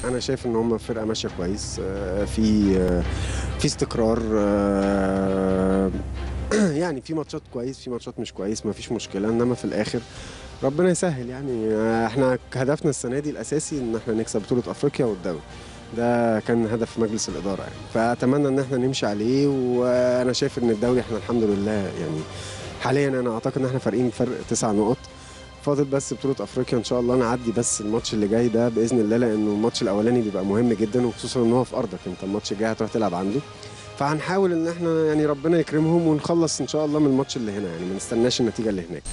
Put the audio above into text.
انا شايف ان هم فرقه ماشيه كويس آه، في آه، في استقرار آه، يعني في ماتشات كويس في ماتشات مش كويس ما فيش مشكله انما في الاخر ربنا يسهل يعني آه، احنا هدفنا السنه دي الاساسي ان احنا نكسب بطوله افريقيا والدوري ده كان هدف مجلس الاداره يعني فاتمنى ان احنا نمشي عليه وانا شايف ان الدوري احنا الحمد لله يعني حاليا انا اعتقد ان احنا فارقين فرق تسع نقط فاضل بس بطوله افريقيا ان شاء الله نعدي بس الماتش اللي جاي ده باذن الله لانه الماتش الاولاني بيبقى مهم جدا وخصوصا ان هو في ارضك انت الماتش الجاي هتروح تلعب عنده فهنحاول ان احنا يعني ربنا يكرمهم ونخلص ان شاء الله من الماتش اللي هنا يعني ما نستناش النتيجه اللي هناك